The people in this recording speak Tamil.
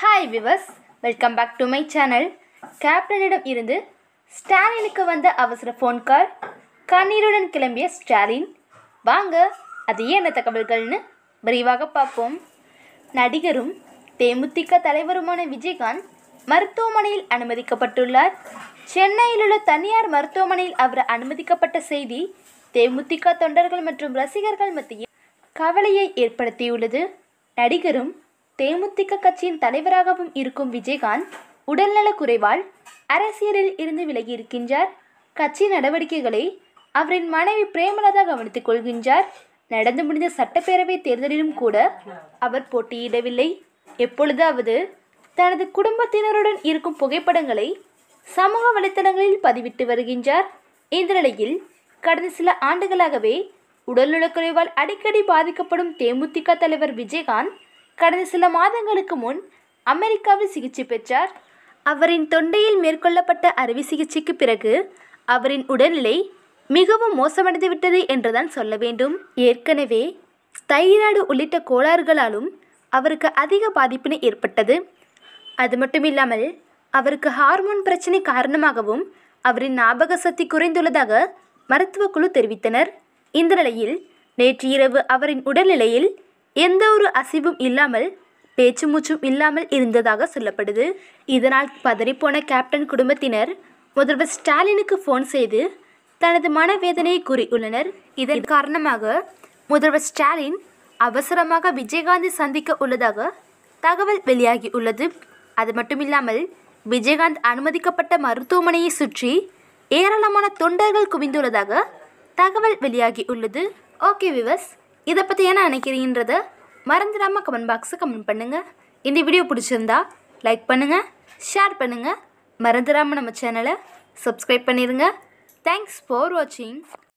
hi viewers welcome back to my channel கேப்டனிடம் இருந்து ஸ்டாலினுக்கு வந்த அவசர ஃபோன் கால் கண்ணீருடன் கிளம்பிய ஸ்டாலின் வாங்க அது என்ன தகவல்கள்னு விரிவாக பார்ப்போம் நடிகரும் தேமுதிக தலைவருமான விஜயகாந்த் மருத்துவமனையில் அனுமதிக்கப்பட்டுள்ளார் சென்னையில் உள்ள தனியார் மருத்துவமனையில் அவர் அனுமதிக்கப்பட்ட செய்தி தேமுதிக தொண்டர்கள் மற்றும் ரசிகர்கள் மத்தியில் கவலையை ஏற்படுத்தியுள்ளது நடிகரும் தேமுதிக கட்சியின் தலைவராகவும் இருக்கும் விஜயகாந்த் உடல்நலக் குறைவால் அரசியலில் இருந்து விலகியிருக்கின்றார் கட்சி நடவடிக்கைகளை அவரின் மனைவி பிரேமலதா கவனித்துக் கொள்கின்றார் நடந்து முடிந்த சட்டப்பேரவை தேர்தலிலும் கூட அவர் போட்டியிடவில்லை எப்பொழுதாவது தனது குடும்பத்தினருடன் இருக்கும் புகைப்படங்களை சமூக வலைத்தளங்களில் பதிவிட்டு வருகின்றார் இந்த நிலையில் கடந்த சில ஆண்டுகளாகவே உடல்நலக்குறைவால் அடிக்கடி பாதிக்கப்படும் தேமுதிக தலைவர் விஜயகாந்த் கடந்த சில மாதங்களுக்கு முன் அமெரிக்காவில் சிகிச்சை பெற்றார் அவரின் தொண்டையில் மேற்கொள்ளப்பட்ட அறுவை சிகிச்சைக்கு பிறகு அவரின் உடல்நிலை மிகவும் மோசமடைந்து விட்டது என்றுதான் சொல்ல வேண்டும் ஏற்கனவே தைராய்டு உள்ளிட்ட கோளாறுகளாலும் அவருக்கு அதிக பாதிப்பினை ஏற்பட்டது அது மட்டும் இல்லாமல் அவருக்கு ஹார்மோன் பிரச்சனை காரணமாகவும் அவரின் ஞாபக சக்தி குறைந்துள்ளதாக மருத்துவ குழு தெரிவித்தனர் இந்த நிலையில் நேற்று இரவு அவரின் உடல்நிலையில் எந்த ஒரு அசைவும் இல்லாமல் பேச்சு மூச்சும் இல்லாமல் இருந்ததாக சொல்லப்படுது இதனால் பதறிப்போன கேப்டன் குடும்பத்தினர் முதல்வர் ஸ்டாலினுக்கு ஃபோன் செய்து தனது மனவேதனையை கூறியுள்ளனர் இதன் காரணமாக முதல்வர் ஸ்டாலின் அவசரமாக விஜயகாந்தை சந்திக்க உள்ளதாக தகவல் வெளியாகி உள்ளது அது மட்டுமில்லாமல் விஜயகாந்த் அனுமதிக்கப்பட்ட மருத்துவமனையை சுற்றி ஏராளமான தொண்டர்கள் குவிந்துள்ளதாக தகவல் வெளியாகி உள்ளது ஓகே விவஸ் இதை பற்றி என்ன நினைக்கிறீன்றத மறந்துடாமல் கமெண்ட் பாக்ஸை கமெண்ட் பண்ணுங்கள் இந்த வீடியோ பிடிச்சிருந்தா லைக் பண்ணுங்கள் ஷேர் பண்ணுங்கள் மறந்துடாமல் நம்ம சேனலை சப்ஸ்கிரைப் பண்ணிடுங்க தேங்க்ஸ் ஃபார் வாட்சிங்